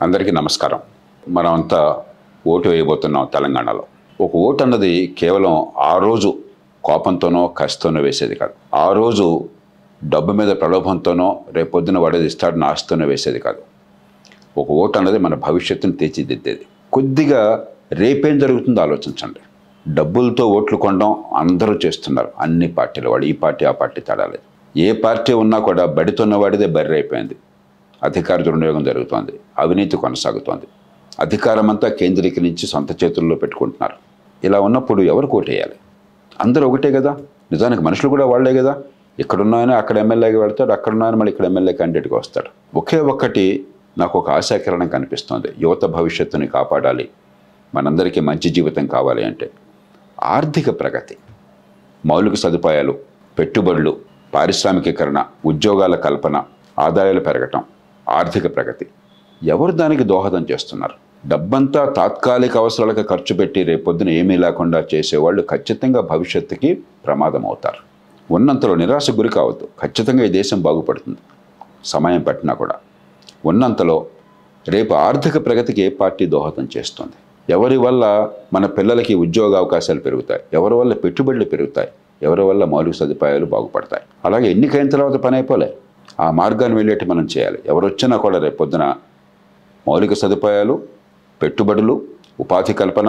అందరికీ నమస్కారం మనమంతా ఓటు వేయబోతున్నాం తెలంగాణలో ఒక ఓటు అన్నది కేవలం ఆ రోజు కోపంతోనో కసితోనో వేసేది కాదు ఆ రోజు డబ్బు మీద ప్రలోభంతోనో రేపొద్దున వాడేది ఇస్తాడని ఆశతోనో వేసేది కాదు ఒక ఓటు అన్నది మన భవిష్యత్తును తీర్చిదిద్దేది కొద్దిగా రేపేం జరుగుతుందో ఆలోచించండి డబ్బులతో ఓట్లు కొనడం అందరూ చేస్తున్నారు అన్ని పార్టీలు వాడు ఈ పార్టీ ఆ పార్టీ తేడా లేదు ఏ పార్టీ ఉన్నా కూడా బడితున్న వాడిదే బర్రె అయిపోయింది అధికార దుర్వినియోగం జరుగుతోంది అవినీతి కొనసాగుతోంది అధికారం అంతా కేంద్రీకరించి సొంత చేతుల్లో పెట్టుకుంటున్నారు ఇలా ఉన్నప్పుడు ఎవరు కోటేయాలి అందరూ ఒకటే కదా నిజానికి మనుషులు కూడా వాళ్ళే కదా ఇక్కడున్నాయని అక్కడ ఎమ్మెల్యేగా వెళ్తాడు అక్కడ ఉన్నాయని మళ్ళీ ఇక్కడ ఎమ్మెల్యే క్యాండిడేట్గా వస్తాడు ఒకే ఒక్కటి నాకు ఒక ఆశాకిరణం కనిపిస్తోంది యువత భవిష్యత్తుని కాపాడాలి మనందరికీ మంచి జీవితం కావాలి అంటే ఆర్థిక ప్రగతి మౌలిక సదుపాయాలు పెట్టుబడులు పారిశ్రామికీకరణ ఉద్యోగాల కల్పన ఆదాయాలు పెరగటం ఆర్థిక ప్రగతి ఎవరు దానికి దోహదం చేస్తున్నారు డబ్బంతా తాత్కాలిక అవసరాలకు ఖర్చు పెట్టి రేపొద్దున ఏమీ లేకుండా చేసేవాళ్ళు ఖచ్చితంగా భవిష్యత్తుకి ప్రమాదం అవుతారు ఉన్నంతలో నిరాశ గురి కావద్దు ఖచ్చితంగా ఈ దేశం బాగుపడుతుంది సమయం పట్టినా కూడా ఉన్నంతలో రేపు ఆర్థిక ప్రగతికి ఏ పార్టీ దోహదం చేస్తుంది ఎవరి వల్ల మన పిల్లలకి ఉద్యోగ అవకాశాలు పెరుగుతాయి ఎవరి వల్ల పెట్టుబడులు పెరుగుతాయి ఎవరి వల్ల మౌలిక సదుపాయాలు బాగుపడతాయి అలాగే ఎన్నికైన తర్వాత పని అయిపోలే ఆ మార్గాన్ని వెళ్ళేటి మనం చేయాలి ఎవరు వచ్చినా కూడా రేపు పొద్దున మౌలిక సదుపాయాలు పెట్టుబడులు ఉపాధి కల్పన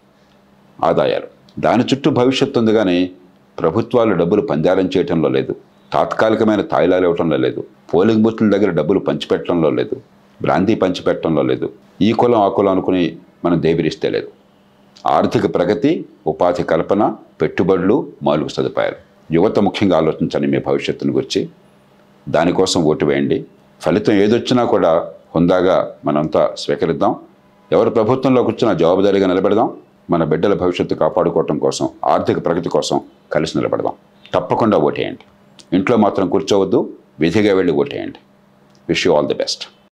ఆదాయాలు దాని చుట్టూ భవిష్యత్తు ఉంది కానీ ప్రభుత్వాలు డబ్బులు పంజారం చేయటంలో లేదు తాత్కాలికమైన తాయిలాలు ఇవ్వటంలో లేదు పోలింగ్ బూత్ల దగ్గర డబ్బులు పంచిపెట్టడంలో లేదు భ్రాంతి పంచిపెట్టడంలో లేదు ఈ కులం ఆ కులం అనుకుని మనం దేబిరిస్తే లేదు ఆర్థిక ప్రగతి ఉపాధి కల్పన పెట్టుబడులు మౌలిక సదుపాయాలు యువత ముఖ్యంగా ఆలోచించండి మీ భవిష్యత్తును గురించి దానికోసం ఓటు వేయండి ఫలితం ఏదొచ్చినా కూడా హుందాగా మనంతా స్వీకరిద్దాం ఎవరు ప్రభుత్వంలో కూర్చున్నా జవాబుదారీగా నిలబెడదాం మన బిడ్డల భవిష్యత్తు కాపాడుకోవటం కోసం ఆర్థిక ప్రగతి కోసం కలిసి నిలబడదాం తప్పకుండా ఓటేయండి ఇంట్లో మాత్రం కూర్చోవద్దు విధిగా వెళ్ళి ఓటేయండి wish you all the best